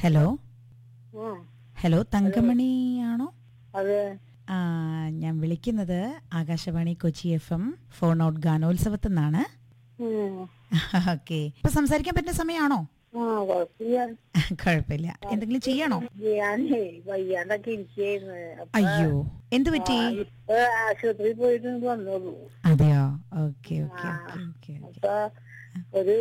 Hello ആ hello തങ്കമണിയാണോ അതെ ആ ഞാൻ വിളിക്കുന്നത് Akashvani Kochi F M phone out ഗാനോത്സവത്തിൽ നിന്നാണ് ഉം. ഓക്കെ ഇപ്പൊ സംസാരിക്കാൻ പറ്റുന്ന സമയമാണോ ആ കുഴപ്പമില്ല കുഴപ്പമില്ല എന്തെങ്കിലും ചെയ്യണോ ഞാനേ വയ്യാണ്ടൊക്കെ ഇരിക്കായിരുന്നു അപ്പൊ അയ്യോ എന്ത് പറ്റി ആ, ഇപ്പൊ ആശുപത്രിയിൽ പോയിട്ട് ഇങ്ങ് വന്നുള്ളൂ അതെയോ ഓക്കെ ഓക്കെ ആ. ഓക്കെ ഓക്കെ അപ്പൊ ഒരു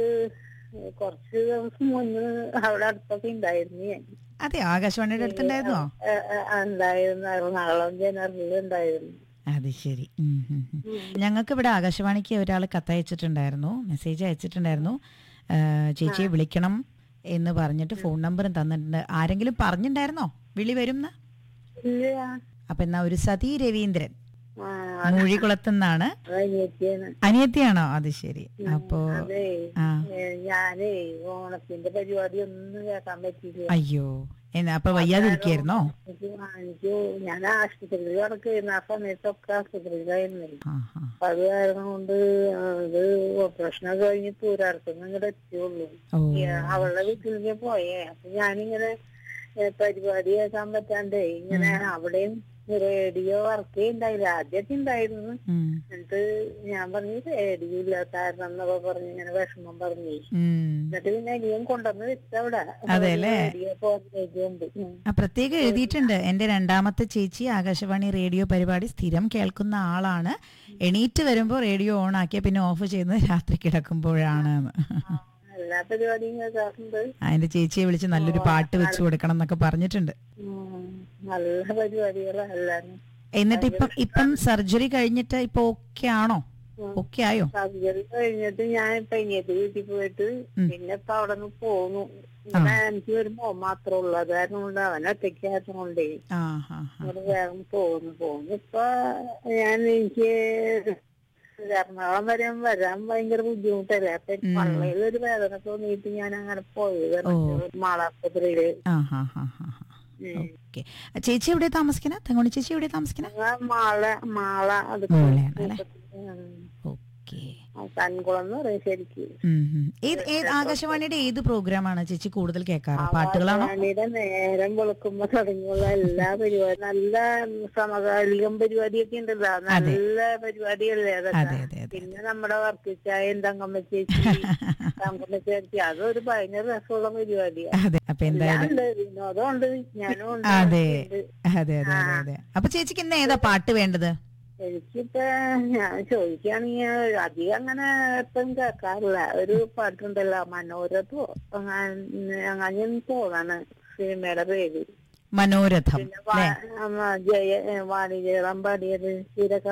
കുറച്ച് ദിവസം മുന്ന് അവിടെ അടുത്തൊക്കെ ഉണ്ടായിരുന്നു ഞാൻ അതെ ആകാശവാണിയുടെ അടുത്തുണ്ടായിരുന്നോ ഏ, ഏ, ഉണ്ടായിരുന്നു എറണാകുളം ജനറലിൽ ഉണ്ടായിരുന്നു അത് ശരി ഉം, ഉം, ഉം. ഞങ്ങൾക്ക് ഇവിടെ ആകാശവാണിക്ക് ഒരാൾ കത്തയച്ചിട്ടുണ്ടായിരുന്നു മെസ്സേജ് അയച്ചിട്ടുണ്ടായിരുന്നു ആ, ചേച്ചിയെ വിളിക്കണം എന്ന് പറഞ്ഞിട്ട് ഫോൺ നമ്പറും തന്നിട്ടുണ്ട് ആരെങ്കിലും പറഞ്ഞിട്ടുണ്ടായിരുന്നോ വിളി വരും ഇല്ല അപ്പൊ എന്നാ ഒരു സതീ രവീന്ദ്രൻ ആ മൂഴികുളത്തുനിന്നാണ് അനിയത്തിയാണ് അനിയത്തിയാണോ അത് ശരി അപ്പോ അതെ ആ ഏ, ഞാനേ ഓണത്തിന്റെ പരിപാടി ഒന്നും കേൾക്കാൻ പറ്റിയില്ല അയ്യോ എന്നാ അപ്പൊ വയ്യാതിരിക്കായിരുന്നോ എനിക്ക് എനിക്ക് ഞാൻ ആശുപത്രിയിൽ കിടക്കുകയായിരുന്നു ആ സമയത്തൊക്കെ ആശുപത്രിയിലായിരുന്നു ആ ആ അപ്പൊ അത് കാരണം കൊണ്ട് അത് ഓപ്പറേഷനൊക്കെ കഴിഞ്ഞ് പൂരാടത്തുനിന്ന് ഇങ്ങോട്ട് എത്തിയുള്ളൂ ഓ ഈ അവളുടെ വീട്ടിലേക്ക് പോയേ അപ്പൊ ഞാനിങ്ങനെ ഏ, പരിപാടി കേൾക്കാൻ പറ്റാണ്ടേ ഇങ്ങനെ അവിടെയും റേഡിയോ വർക്ക് ചെയ്യുന്നുണ്ടായില്ല ആദ്യമൊക്കെ ഉണ്ടായിരുന്നു ഉം, എന്നിട്ട് ഞാൻ പറഞ്ഞു റേഡിയോ ഇല്ല കാരണം എന്നൊക്കെ പറഞ്ഞ് ഇങ്ങനെ വിഷമം പറഞ്ഞു ഉം. എന്നിട്ട് പിന്നെ അനിയൻ കൊണ്ടുവന്ന് വെച്ചവിടെ അതെല്ലേ? റേഡിയോ പോകാനുണ്ട് ആ പ്രത്യേകം എഴുതിയിട്ടുണ്ട് എന്റെ രണ്ടാമത്തെ ചേച്ചി ആകാശവാണി റേഡിയോ പരിപാടി സ്ഥിരം കേൾക്കുന്ന ആളാണ് എണീറ്റ് വരുമ്പോൾ റേഡിയോ ഓൺ ആക്കിയ പിന്നെ ഓഫ് ചെയ്യുന്നത് രാത്രി കിടക്കുമ്പോഴാണ് എന്ന്. എല്ലാ പരിപാടിയും കേൾക്കാറുണ്ട് ആ, എന്റെ ചേച്ചിയെ വിളിച്ച് നല്ലൊരു പാട്ട് വെച്ച് കൊടുക്കണം എന്നൊക്കെ പറഞ്ഞിട്ടുണ്ട് ഉം, നല്ല പരിപാടികളാണ് എല്ലാരും എന്നിട്ട് ഇപ്പം ഇപ്പം സർജറി കഴിഞ്ഞിട്ട് ഇപ്പൊ ഓക്കെ ആണോ ഓക്കെ ആയോ സർജറി കഴിഞ്ഞിട്ട് ഞാൻ ഇപ്പൊ ഇനിയത്ത് വീട്ടിൽ പോയിട്ട് പിന്നെ ഇപ്പൊ അവിടെ നിന്ന് പോന്നു ഇവിടെ എനിക്ക് ഒരു മോൻ മാത്രമേ ഉള്ളൂ അത് കാരണം കൊണ്ട് അവൻ ഒറ്റയ്ക്ക് ആയിരുന്നു കൊണ്ടേ ആ ഹാ ഹാ അവിടെ വേഗം പോന്നു പോന്നു ഇപ്പൊ ഞാൻ എനിക്ക് എറണാകുളം വരെ വരാൻ ഭയങ്കര ബുദ്ധിമുട്ടല്ലേ അപ്പൊ പള്ളയിൽ ഒരു വേദന തോന്നിയിട്ട് ഞാൻ അങ്ങനെ പോയത് മാളാസ്പത്രിയില് ആ ഹാ ഹാ ഹാ ഓക്കെ ചേച്ചി എവിടെ താമസിക്കണ തെങ്ങോണി ചേച്ചി എവിടെ താമസിക്കണ ഞങ്ങൾ മാള മാള അത് മാളയാണ് അല്ലേ? ഓക്കെ കൺകുളം എന്ന് പറയും ശരിക്കും ഏത് ഏത് ആകാശവാണിയുടെ ഏത് പ്രോഗ്രാമാണ് ചേച്ചി കൂടുതൽ കേൾക്കാറ് പാട്ടുകളാണോ ആകാശവാണിയുടെ നേരം വെളുക്കുമ്പോ തുടങ്ങിയുള്ള എല്ലാ പരിപാടി നല്ല സമകാലികം പരിപാടിയൊക്കെ ഉണ്ടല്ലോ നല്ല പരിപാടിയല്ലേ അതെ അതൊക്കെ അതെ അതെ പിന്നെ നമ്മുടെ വർക്കിച്ചായ തങ്കമ്മ ചേച്ചി തങ്കമ്മ ചേച്ചി അതൊരു ഭയങ്കര രസമുള്ള പരിപാടിയാ അതെ അപ്പൊ എന്തായാലും ഉണ്ട് വിനോദം ഉണ്ട് ഞാനും ഉണ്ട് അതെ ഉണ്ട്. അതെ അതെ അതെ അതെ അപ്പൊ ചേച്ചിക്ക് ഇന്ന് ഏതാ പാട്ട് വേണ്ടത് എനിക്കിപ്പോ ഞാൻ ചോദിക്കുകയാണെങ്കിൽ അധികം അങ്ങനെ എപ്പം കേൾക്കാറില്ല ഒരു പാട്ടുണ്ടല്ലോ മനോരഥോ അങ്ങനെ തോന്നാണ് സിനിമയുടെ പേര് മനോരഥം പിന്നെ വാ- ആ, ജയ വാണിജ്യളം പാടിയത് ചിരക